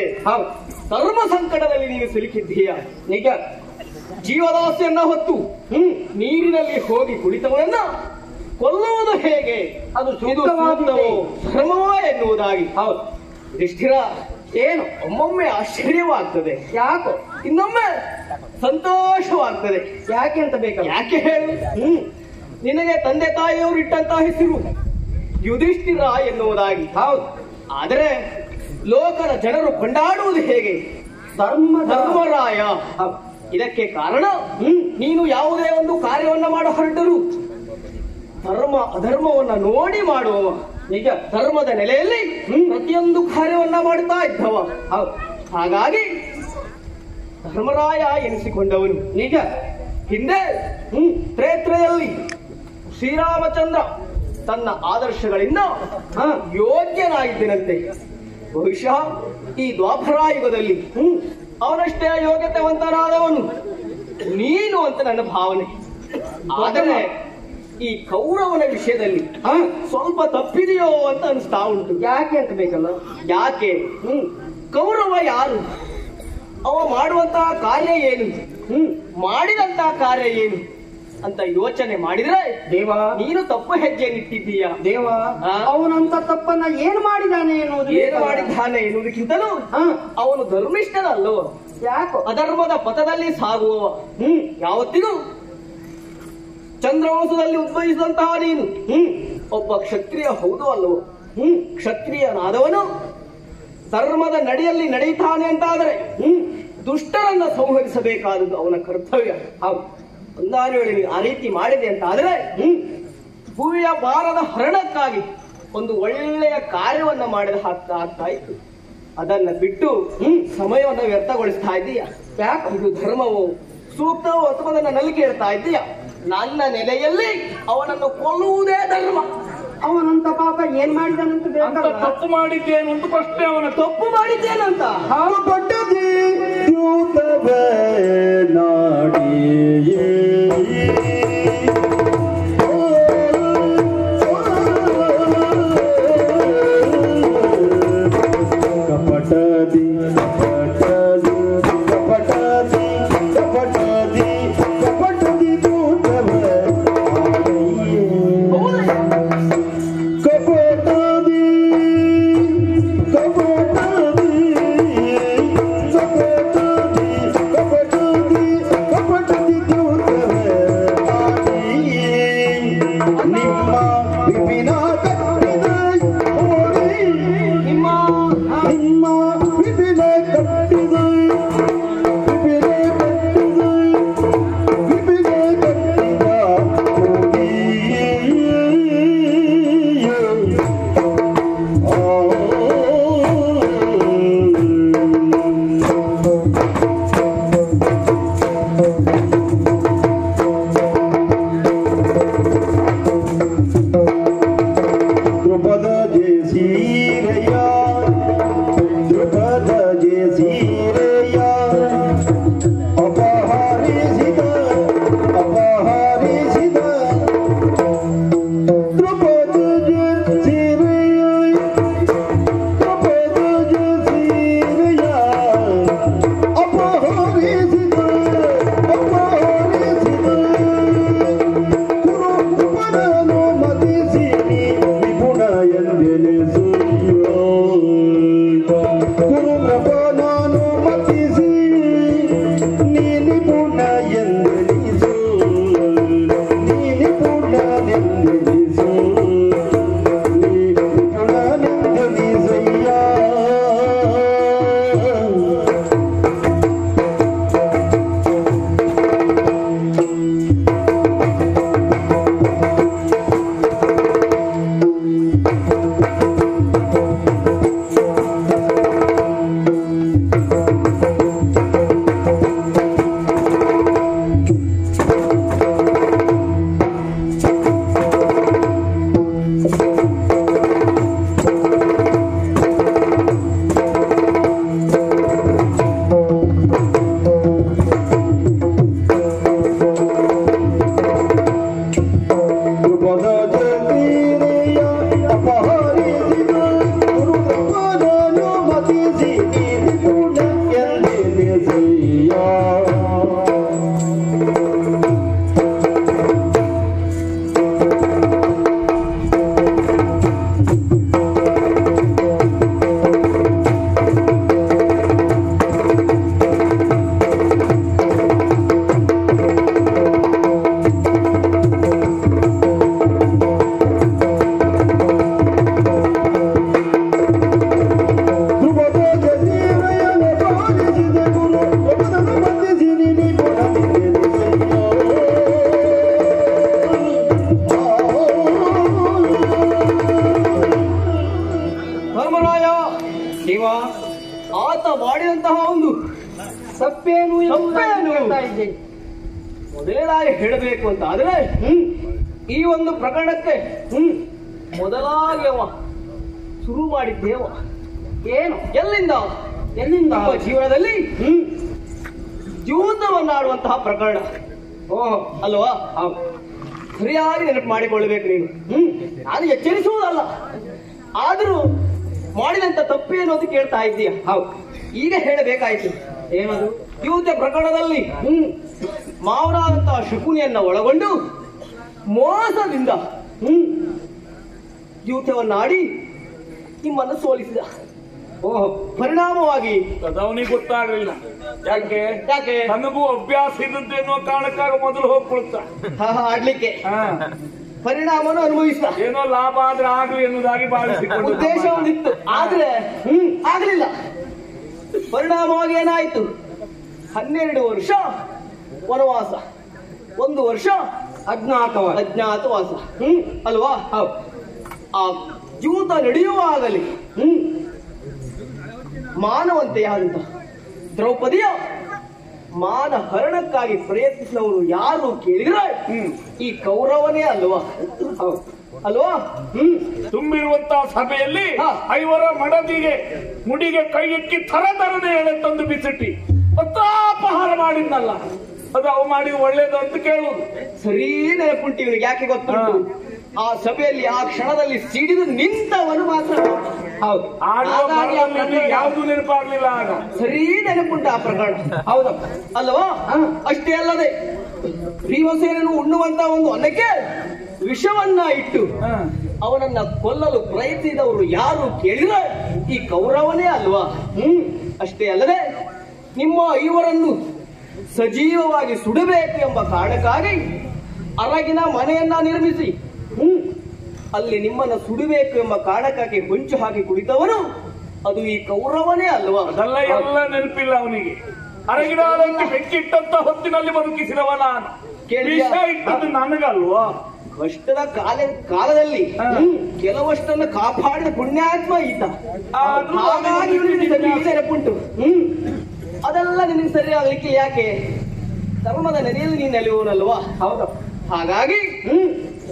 ಹೌದು ಧರ್ಮ ಸಂಕಟದಲ್ಲಿ ನೀನು ಸಿಲುಕಿದ್ದೀಯ ನಿಜ ಜೀವದಾಸೆಯನ್ನ ಹೊತ್ತು ಹ್ಮ್ ನೀರಿನಲ್ಲಿ ಹೋಗಿ ಕುಳಿತವನನ್ನ ಕೊಲ್ಲುವುದು ಹೇಗೆ ಅದು ಇದು ಸೂಕ್ತವಾಗಿದೆ. ಸೂಕ್ತವೋ ಧರ್ಮವೋ ಎನ್ನುವುದಾಗಿ ಹೌದು ಯುಧಿಷ್ಠಿರ ಏನು ಒಮ್ಮೊಮ್ಮೆ ಆಶ್ಚರ್ಯವಾಗ್ತದೆ ಯಾಕೋ ಇನ್ನೊಮ್ಮೆ ಸಂತೋಷವಾಗ್ತದೆ ಯಾಕೆ ಅಂತ ಬೇಕಲ್ಲ ಯಾಕೆ ಹೇಳು ಹ್ಮ್ ನಿನಗೆ ತಂದೆ ತಾಯಿಯವರು ಇಟ್ಟಂತಹ ಹೆಸರು ಯುಧಿಷ್ಠಿರ ಎನ್ನುವುದಾಗಿ ಹೌದು ಆದರೆ ಲೋಕದ ಜನರು ಕೊಂಡಾಡುವುದು ಹೇಗೆ ಧರ್ಮ ಧರ್ಮರಾಯ ಹೌದು. ಇದಕ್ಕೆ ಕಾರಣ ಹ್ಮ್ ನೀನು ಯಾವುದೇ ಒಂದು ಕಾರ್ಯವನ್ನ ಮಾಡ ಹೊರಟರು ಧರ್ಮ ಅಧರ್ಮವನ್ನ ನೋಡಿ ಮಾಡುವವ ನಿಜ ಧರ್ಮದ ನೆಲೆಯಲ್ಲಿ ಹ್ಮ್. ಪ್ರತಿಯೊಂದು ಕಾರ್ಯವನ್ನ ಮಾಡುತ್ತಾ ಇದ್ದವ ಹೌದು ಹಾಗಾಗಿ ಧರ್ಮರಾಯ ಎನಿಸಿಕೊಂಡವನು ನಿಜ ಹಿಂದೆ ಹ್ಮ್ ತ್ರೇತ್ರೆಯಲ್ಲಿ ಶ್ರೀರಾಮಚಂದ್ರ ತನ್ನ ಆದರ್ಶಗಳಿಂದ ಹಾ ಯೋಗ್ಯನಾಗಿದ್ದನಂತೆ ಬಹುಶಃ ಈ ದ್ವಾಪರಾಯುಗದಲ್ಲಿ ಹ್ಮ್ ಅವನಷ್ಟೇ ಯೋಗ್ಯತೆವಂತನಾದವನು ನೀನು ಅಂತ ನನ್ನ ಭಾವನೆ ಆದರೆ ಈ ಕೌರವನ ವಿಷಯದಲ್ಲಿ ಹಾ ಸ್ವಲ್ಪ ತಪ್ಪಿದೆಯೋ ಅಂತ ಅನಿಸ್ತಾ ಉಂಟು ಯಾಕೆ ಅಂತ ಬೇಕಲ್ಲ ಯಾಕೆ ಹ್ಮ್ ಕೌರವ ಯಾರು ಅವ ಮಾಡುವಂತಹ ಕಾರ್ಯ ಏನು ಹ್ಮ್ ಮಾಡಿದಂತಹ ಕಾರ್ಯ ಏನು ಅಂತ ಯೋಚನೆ ಮಾಡಿದ್ರೆ ದೇವ ನೀನು ತಪ್ಪು ಹೆಜ್ಜೆ ನಿಟ್ಟಿದ್ದೀಯ ದೇವ ಹಾ? ಅವನಂತ ತಪ್ಪನ್ನ ಏನ್ ಮಾಡಿದಾನೆ ಎನ್ನುವುದು ಏನು ಬೇಕಲ್ಲ? ಮಾಡಿದ್ದಾನೆ ಎನ್ನುವುದಕ್ಕಿಂತಲೂ ಹಾ ಅವನು ಧರ್ಮಿಷ್ಠನಲ್ಲವ ಯಾಕೋ ಅಧರ್ಮದ ಪಥದಲ್ಲಿ ಸಾಗುವವ ಹ್ಮ್ ಯಾವತ್ತಿಗೂ ಚಂದ್ರವಂಶದಲ್ಲಿ ಉದ್ಭವಿಸಿದಂತಹ ನೀನು ಹ್ಮ್ ಒಬ್ಬ ಕ್ಷತ್ರಿಯ ಹೌದು ಅಲ್ಲವೋ ಹ್ಮ್ ಕ್ಷತ್ರಿಯನಾದವನು ಧರ್ಮದ ನಡೆಯಲ್ಲಿ ನಡೆಯುತ್ತಾನೆ ಅಂತಾದರೆ ಹ್ಮ್ ದುಷ್ಟರನ್ನ ಸಂಹರಿಸಬೇಕಾದದ್ದು ಅವನ ಕರ್ತವ್ಯ ಹೌದು ಒಂದಾರು ವೇಳೆ ನೀನು ಆ ರೀತಿ ಮಾಡಿದೆ ಅಂತ ಆದ್ರೆ ಹ್ಮ್ ಭೂಮಿಯ ಭಾರದ ಹರಣಕ್ಕಾಗಿ ಒಂದು ಒಳ್ಳೆಯ ಕಾರ್ಯವನ್ನ ಮಾಡಿದ ಹಾಕ್ತಾ ಆಗ್ತಾ ಇತ್ತು ಅದನ್ನ ಬಿಟ್ಟು ಹ್ಮ್ ಸಮಯವನ್ನ ವ್ಯರ್ಥಗೊಳಿಸ್ತಾ ಇದ್ದೀಯ ಯಾಕೆ ಇದು ಧರ್ಮವು ಸೂಕ್ತವೋ ಅಥವಾ ಅದನ್ನ ನಲಿಕೆ ಇಡ್ತಾ ಇದ್ದೀಯ ನನ್ನ ನೆಲೆಯಲ್ಲಿ ಅವನನ್ನು ಕೊಲ್ಲುವುದೇ ಧರ್ಮ ಅವನಂತ ಪಾಪ ಏನ್ ಮಾಡಿದಾನಂತ ಅಂತ ಬೇಕಲ್ಲ ತಪ್ಪು ಮಾಡಿದ್ದೇನು ಅಂತ ಪ್ರಶ್ನೆ ಅವನ ತಪ್ಪು ಮಾಡಿದ್ದೇನಂತ ಪಟ್ಟದಿ ದ್ಯೂತವೇ ನಾಡಿಯೇ ಕಪಟದಿ ಕಪಟದಿ ಕಪಟದಿ ಕಪಟದಿ ಕಪಟದಿ ದ್ಯೂತವೇ ನಾಡಿಯೇ ಹೌದಯ್ಯ. ಕಪಟದಿ ಕಪಟದಿ ಕಪಟದಿ ಕಪಟದಿ ಮೊದಲನೇದಾಗಿ ಹೇಳಬೇಕು ಅಂತ ಆದ್ರೆ ಹ್ಮ್ ಈ ಒಂದು ಪ್ರಕರಣಕ್ಕೆ ಹ್ಮ್ ಮೊದಲಾಗಿ ಅವ ಶುರು ಮಾಡಿದ್ದೇವ ಏನು ಎಲ್ಲಿಂದ ಎಲ್ಲಿಂದ ನಮ್ಮ ಜೀವನದಲ್ಲಿ ಹ್ಮ್ ಜೀವನವನ್ನಾಡುವಂತಹ ಪ್ರಕರಣ ಓಹೋ ಅಲ್ವಾ ಹೌದು ಸರಿಯಾಗಿ ನೆನಪು ಮಾಡಿಕೊಳ್ಳಬೇಕು ನೀನು ಹ್ಮ್ ನಾನು ಎಚ್ಚರಿಸುವುದಲ್ಲ ಆದರೂ ಮಾಡಿದಂತ ತಪ್ಪೇನು ಅಂತ ಕೇಳ್ತಾ ಇದ್ದೀಯ ಹೌದು ಈಗ ಹೇಳಬೇಕಾಯ್ತು ಏನದು ಯುವತೆ ಪ್ರಕರಣದಲ್ಲಿ ಹ್ಮ್ ಮಾವನಾದಂತಹ ಶಕುನಿಯನ್ನ ಒಳಗೊಂಡು ಮೋಸದಿಂದ ಹ್ಮ್ ಯೂಥವನ್ನಾಡಿ ನಿಮ್ಮನ್ನು ಸೋಲಿಸಿದ ಓಹೋ ಪರಿಣಾಮವಾಗಿ ಅದು ಅವನಿಗೆ ಗೊತ್ತಾಗಲಿಲ್ಲ ಯಾಕೆ ಯಾಕೆ ನನಗೂ ಅಭ್ಯಾಸ ಇದ್ದದ್ದು ಎನ್ನುವ ಕಾರಣಕ್ಕಾಗ ಮೊದಲು ಹೋಗ್ಕೊಳ್ತಾ ಹಾ, ಹಾ, ಆಡ್ಲಿಕ್ಕೆ ಹಾ. ಪರಿಣಾಮವನ್ನು ಅನುಭವಿಸಿದ ಏನೋ ಲಾಭ ಆದ್ರೆ ಆಗ್ಲಿ ಎನ್ನುವುದಾಗಿ ಭಾವಿಸಿಕೊಂಡು ಉದ್ದೇಶ ಒಂದಿತ್ತು ಆದ್ರೆ ಹ್ಮ್ ಆಗ್ಲಿಲ್ಲ ಪರಿಣಾಮವಾಗಿ ಏನಾಯ್ತು ಹನ್ನೆರಡು ವರ್ಷ ವನವಾಸ ಒಂದು ವರ್ಷ ಅಜ್ಞಾತವಾದ ಅಜ್ಞಾತವಾಸ ಹ್ಮ್ ಅಲ್ವಾ ಹೌದು ಆ ಜೂತ ನಡೆಯುವಾಗಲಿ ಹ್ಮ್ ಮಾನವಂತೆಯಾದಂತ ದ್ರೌಪದಿಯ ಮಾನ ಹರಣಕ್ಕಾಗಿ ಪ್ರಯತ್ನಿಸಿದವರು ಯಾರು ಕೇಳಿದ್ರೆ ಹ್ಮ್ ಈ ಕೌರವನೇ ಅಲ್ವಾ ಹೌದು ಅಲ್ವಾ ಹ್ಮ್ ತುಂಬಿರುವಂತಹ ಸಭೆಯಲ್ಲಿ ಹಾ. ಐವರ ಮಡದಿಗೆ ಮುಡಿಗೆ ಕೈ ಇಕ್ಕಿ ಥರ ಥರನೆ ಎಳೆ ತಂದು ಬಿಸಿಟ್ಟಿ ಒತ್ತಾಪಹಾರ ಮಾಡಿದ್ನಲ್ಲ ಅದು ಅವು ಮಾಡಿ ಒಳ್ಳೇದು ಅಂತ ಕೇಳುವುದು ಸರಿ ನೆನಪುಂಟು ಇವನಿಗೆ ಯಾಕೆ ಗೊತ್ತುಂಟು ಆ ಸಭೆಯಲ್ಲಿ ಆ ಕ್ಷಣದಲ್ಲಿ ಸಿಡಿದು ನಿಂತವನು ಮಾತ್ರ ಹೌದು ಆಡುವ ಹಾಗಾಗಿ ಆ ಮರದಲ್ಲಿ ಪ್ರಕರಣ- ಯಾವುದು ನೆನಪಾಗ್ಲಿಲ್ಲ ಆಗ ಸರಿ ನೆನಪುಂಟು ಆ ಪ್ರಕರಣ ಹೌದಪ್ಪ ಅಲ್ವಾ ಹಾ. ಅಷ್ಟೇ ಅಲ್ಲದೆ ಭೀಮಸೇನನು ಉಣ್ಣುವಂತ ಒಂದು ಅನ್ನಕ್ಕೆ ವಿಷವನ್ನ ಇಟ್ಟು ಹಾ. ಅವನನ್ನ ಕೊಲ್ಲಲು ಪ್ರಯತ್ನಿಸಿದವರು ಯಾರು ಕೇಳಿದ್ರೆ ಈ ಕೌರವನೇ ಅಲ್ವಾ ಹ್ಮ್ ಅಷ್ಟೇ ಅಲ್ಲದೆ ನಿಮ್ಮ ಐವರನ್ನು ಸಜೀವವಾಗಿ ಸುಡಬೇಕು ಎಂಬ ಕಾರಣಕ್ಕಾಗಿ ಅರಗಿನ ಮನೆಯನ್ನ ನಿರ್ಮಿಸಿ ಹ್ಮ್ ಅಲ್ಲಿ ನಿಮ್ಮನ್ನ ಸುಡಬೇಕು ಎಂಬ ಕಾರಣಕ್ಕಾಗಿ ಹೊಂಚು ಹಾಕಿ ಕುಳಿತವನು ಅದು ಈ ಕೌರವನೇ ಅಲ್ವಾ ಅದೆಲ್ಲ ಎಲ್ಲ ನೆನಪಿಲ್ಲ ಅವನಿಗೆ ಅರಗಿನಾಲಕ್ಕೆ ಬೆಕ್ಕಿಟ್ಟಂತ ಹೊತ್ತಿನಲ್ಲಿ ಬದುಕಿಸಿದವ ನಾನು ಕೇಳಿದ್ಯಾ? ವಿಷ ಇಟ್ಟದ್ದು ನನಗಲ್ವಾ ಕಷ್ಟದ ಕಾಲ ಕಾಲದಲ್ಲಿ ಹಾ. ಹ್ಮ್, ಕೆಲವಷ್ಟನ್ನ ಕಾಪಾಡಿದ ಪುಣ್ಯಾತ್ಮ ಈತ ಆದ್ರೂ ಹಾಗಾಗಿ ಇವನಿಗೆ ಸರಿ ನೆನಪುಂಟು ಹ್ಮ್ ಅದೆಲ್ಲ ನಿನಗೆ ಸರಿ ಆಗ್ಲಿಕ್ಕೆ ಯಾಕೆ ಧರ್ಮದ ನೆಲೆಯಲ್ಲಿ ನೀನು ನೆಲೆಯುವನಲ್ವಾ ಹೌದಪ್ಪ ಹಾಗಾಗಿ ಹ್ಮ್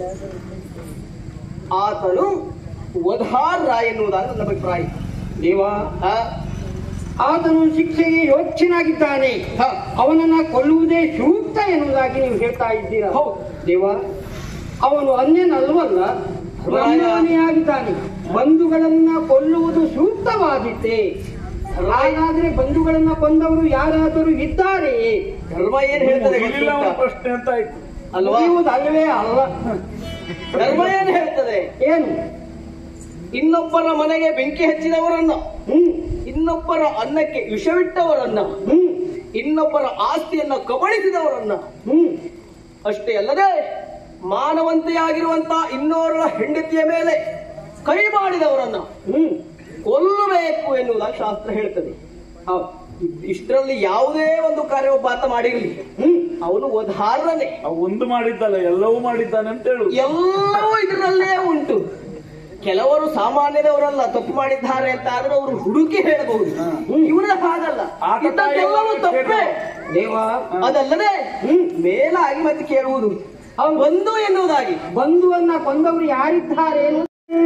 ಆತನು ವಧಾರ್ಹ ಎನ್ನುವುದಾಗಿ ನನ್ನ ಅಭಿಪ್ರಾಯ ದೇವ ಆ, ಆತನು ಶಿಕ್ಷೆಗೆ ಯೋಗ್ಯನಾಗಿದ್ದಾನೆ ಹ, ಅವನನ್ನ ಕೊಲ್ಲುವುದೇ ಸೂಕ್ತ ಎನ್ನುವುದಾಗಿ ನೀವು ಹೇಳ್ತಾ ಇದ್ದೀರಾ ಹೌದು. ದೇವ ಅವನು ಅನ್ಯನಲ್ವಲ್ಲ ಬ್ರಹ್ಮನಿಯಾಗಿದ್ದಾನೆ ಬಂಧುಗಳನ್ನ ಕೊಲ್ಲುವುದು ಸೂಕ್ತವಾದಿತ್ತೆ ಹಾಗಾದ್ರೆ ಬಂಧುಗಳನ್ನ ಕೊಂದವರು ಯಾರಾದರೂ ಇದ್ದಾರೆಯೇ ಧರ್ಮ ಏನ್ ಹೇಳ್ತದೆ ಮುಗಿಲಿಲ್ಲ ಅವನ ಗೊತ್ತುಂಟಾ? ಪ್ರಶ್ನೆ ಅಂತ ಆಯ್ತು ಅಲ್ವಾ ಮುಗಿಯುವುದಲ್ವೇ ಅಲ್ಲ ಧರ್ಮ ಏನ್ ಹೇಳ್ತದೆ ಏನು ಇನ್ನೊಬ್ಬರ ಮನೆಗೆ ಬೆಂಕಿ ಹಚ್ಚಿದವರನ್ನ ಹ್ಮ್ ಇನ್ನೊಬ್ಬರ ಅನ್ನಕ್ಕೆ ವಿಷವಿಟ್ಟವರನ್ನ ಹ್ಮ್ ಇನ್ನೊಬ್ಬರ ಆಸ್ತಿಯನ್ನ ಕಬಳಿಸಿದವರನ್ನ ಹ್ಮ್ ಅಷ್ಟೇ ಅಲ್ಲದೆ ಮಾನವಂತೆಯಾಗಿರುವಂತ ಇನ್ನೋರ್ವ ಹೆಂಡತಿಯ ಮೇಲೆ ಕೈ ಮಾಡಿದವರನ್ನ ಹ್ಮ್ ಕೊಲ್ಲಬೇಕು ಎನ್ನುವುದಾಗಿ ಶಾಸ್ತ್ರ ಹೇಳ್ತದೆ ಹೌದು ಇಷ್ಟರಲ್ಲಿ ಯಾವುದೇ ಒಂದು ಕಾರ್ಯ ಒಬ್ಬ ಆತ ಮಾಡಿರಲಿ ಹ್ಮ್ ಅವನು ಉದಾಹರಣೆ ಅವ ಒಂದು ಮಾಡಿದ್ದಲ್ಲ ಎಲ್ಲವೂ ಮಾಡಿದ್ದಾನೆ ಅಂತ ಹೇಳುದು ಎಲ್ಲವೂ ಇದರಲ್ಲೇ ಉಂಟು ಕೆಲವರು ಸಾಮಾನ್ಯದವರಲ್ಲ ತಪ್ಪು ಮಾಡಿದ್ದಾರೆ ಅಂತ ಆದ್ರೆ ಅವರು ಹುಡುಕಿ ಹೇಳಬಹುದು ಇವನ ಹಾಗಲ್ಲ ಆತ ಇದೆಲ್ಲವೂ ತಪ್ಪೇ ದೇವ ಅದಲ್ಲದೆ ಹ್ಮ್ ಮೇಲಾಗಿ ಮತ್ತೆ ಕೇಳುವುದು ಅವನು ಬಂದು ಎನ್ನುವುದಾಗಿ ಬಂಧುವನ್ನ ಕೊಂದವರು ಯಾರಿದ್ದಾರೆ ಏನು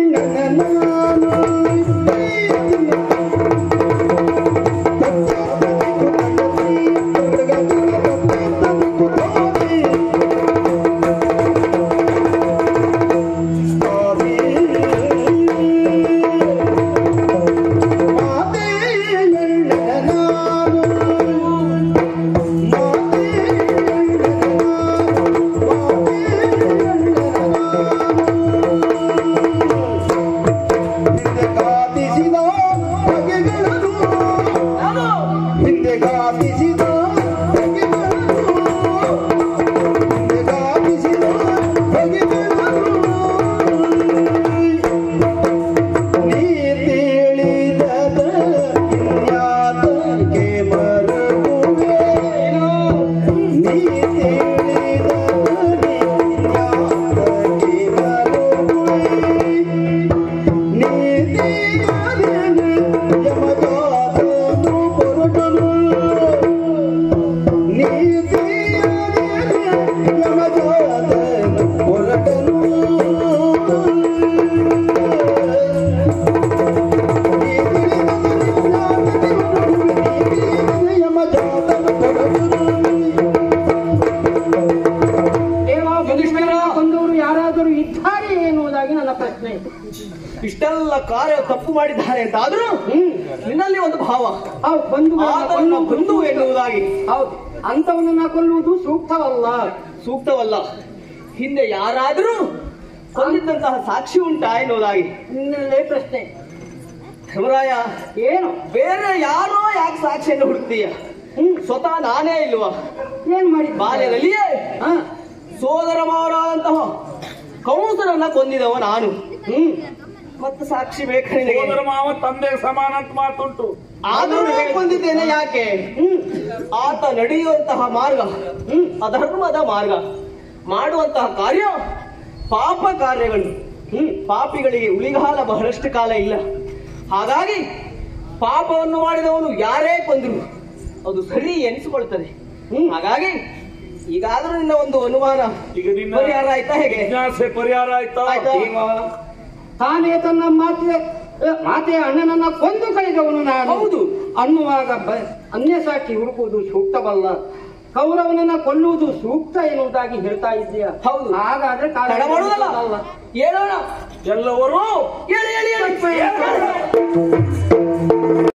ಹಿಂದೆ ಗಾಪಿಸಿದ ಹಿಂದೆ ಗಾಪಿಸಿದ ನೀ ತಿಳಿದದ ಇನ್ಯಾತಕ್ಕೆ ಮರುಗುವೆ ನೀ ತಿಳಿದದ ಇನ್ಯಾತಕ್ಕೆ ಮರುಗುವೆ ನೀತಿಯಾದೆನು ಯಮಗಾದನು ಹೊರಟನು ನೀತಿಯಾದೆನು ಇಷ್ಟೆಲ್ಲ ಕಾರ್ಯ ತಪ್ಪು ಮಾಡಿದ್ದಾರೆ ಅಂತ ಆದ್ರೂ ಹ್ಮ್ ನಿನ್ನಲ್ಲಿ ಒಂದು ಭಾವ ಹೌದು ಬಂಧು ಆತನ ಬಂಧು ಎನ್ನುವುದಾಗಿ ಹೌದು ಅಂತವನನ್ನ ಕೊಲ್ಲುವುದು ಸೂಕ್ತವಲ್ಲ ಸೂಕ್ತವಲ್ಲ ಹಿಂದೆ ಯಾರಾದರೂ ಕೊಂದಿದ್ದಂತಹ ಸಾಕ್ಷಿ ಉಂಟಾ ಎನ್ನುವುದಾಗಿ ನಿನ್ನಲ್ಲೇ ಪ್ರಶ್ನೆ ಧರ್ಮರಾಯ ಏನು ಬೇರೆ ಯಾರೋ ಯಾಕೆ ಸಾಕ್ಷಿಯನ್ನು ಹುಡುಕ್ತೀಯ ಹ್ಮ್ ಸ್ವತಃ ನಾನೇ ಇಲ್ವಾ ಏನ್ ಮಾಡಿದ್ದ ಬಾಲ್ಯದಲ್ಲಿಯೇ ಹಾ ಸೋದರ ಮಾವರಾದಂತಹ ಕಂಸನನ್ನ ಕೊಂದಿದವ ನಾನು ಹ್ಮ್ ಮತ್ತೆ ಸಾಕ್ಷಿ ಬೇಕಾ ನಿನಗೆ? ಸೋದರ ಮಾವ ತಂದೆ ಸಮಾನ ಅಂತ ಮಾತುಂಟು ಆದರೂ ಕೊಂದಿದ್ದೇನೆ ಯಾಕೆ ಹ್ಮ್ ಆತ ನಡೆಯುವಂತಹ ಮಾರ್ಗ ಹ್ಮ್ ಅಧರ್ಮದ ಮಾರ್ಗ ಮಾಡುವಂತಹ ಕಾರ್ಯ ಪಾಪ ಕಾರ್ಯಗಳು ಹ್ಮ್ ಪಾಪಿಗಳಿಗೆ ಉಳಿಗಾಲ ಬಹಳಷ್ಟು ಕಾಲ ಇಲ್ಲ ಹಾಗಾಗಿ ಪಾಪವನ್ನು ಮಾಡಿದವನು ಯಾರೇ ಕೊಂದ್ರು ಅದು ಸರಿ ಎನಿಸಿಕೊಳ್ತದೆ ಹ್ಮ್. ಹಾಗಾಗಿ ಈಗಾದ್ರೂ ನಿನ್ನ ಒಂದು ಅನುಮಾನ ಈಗ ನಿನ್ನ ಪರಿಹಾರ ಆಯ್ತಾ ಹೇಗೆ ಜಿಜ್ಞಾಸೆ ಪರಿಹಾರ ಆಯ್ತಾ ಆಯ್ತಾ? ತಾನೇ ತನ್ನ ಮಾತೆ ಮಾತೆಯ ಅಣ್ಣನನ್ನ ಕೊಂದು ಕಳೆದವನು ನಾನು ಹೌದು. ಅನ್ನುವಾಗ ಬ- ಅನ್ಯ ಸಾಕ್ಷಿ ಹುಡುಕುವುದು ಸೂಕ್ತವಲ್ಲ ಕೌರವನನ್ನ ಕೊಲ್ಲುವುದು ಸೂಕ್ತ ಎನ್ನುವುದಾಗಿ ಹೇಳ್ತಾ ಇದೆಯಾ ಹೌದು. ಹಾಗಾದ್ರೆ ಕಾಲ ತಡ ಮಾಡುವುದಲ್ಲ ಅಲ್ಲ. ಹೇಳೋಣ ಎಲ್ಲವರು ಹೇಳಿ ಹೇಳಿ ಹೇಳಿ